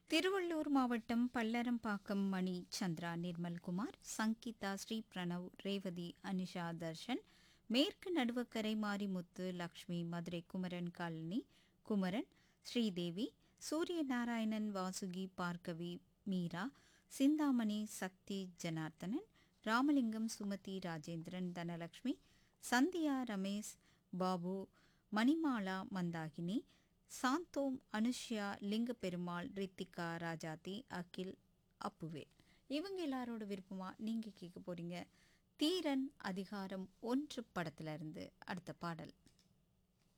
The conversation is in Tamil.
திருவள்ளூர் மாவட்டம் பல்லரம்பாக்கம் மணி சந்திரா நிர்மல்குமார் சங்கீதா ஸ்ரீ பிரணவ் ரேவதி அனிஷா தர்ஷன் மேற்கு நடுவக்கரை மாரிமுத்து லக்ஷ்மி மதுரை குமரன் காலனி குமரன் ஸ்ரீதேவி சூரியநாராயணன் வாசுகி பார்க்கவி மீரா சிந்தாமணி சக்தி ஜனார்த்தனன் ராமலிங்கம் சுமதி ராஜேந்திரன் தனலட்சுமி சந்தியா ரமேஷ் பாபு மணிமாலா மந்தாகினி சாந்தோம் அனுஷ்யா லிங்க பெருமாள் ரித்திகா ராஜாத்தி அகில் அப்புவே இவங்க எல்லாரோட விருப்பமா நீங்க கேட்க போறீங்க தீரன் அதிகாரம் ஒன்று படத்துல இருந்து அடுத்த பாடல்